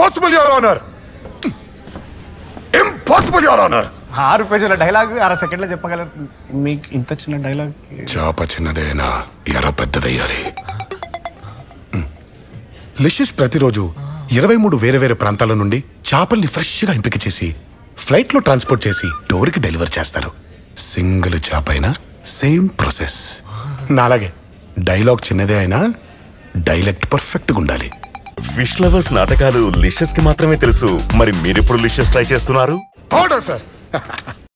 impossible your honour impossible your honour ఆరు పేజీల dialogue అర సెకండ్లో చెప్పగలరు మీకు ఇంత చిన్న డైలాగ్ చేప చిన్నదైనా ఎర పెద్దదయ్యాలి లిషిష్ ప్రతిరోజు ఇరవై మూడు వేరే వేరే ప్రాంతాల నుండి చేపల్ని ఫ్రెష్గా ఎంపిక చేసి ఫ్లైట్లో ట్రాన్స్పోర్ట్ చేసి డోర్కి డెలివర్ చేస్తారు సింగిల్ చేప అయినా సేమ్ ప్రాసెస్ నాలాగే డైలాగ్ చిన్నదే అయినా డైలెక్ట్ పర్ఫెక్ట్గా ఉండాలి ఫిష్ లవర్స్ నాటకాలు లిషస్ కి మాత్రమే తెలుసు మరి మీరెప్పుడు లిషస్ ట్రై చేస్తున్నారు ఆర్డర్ సార్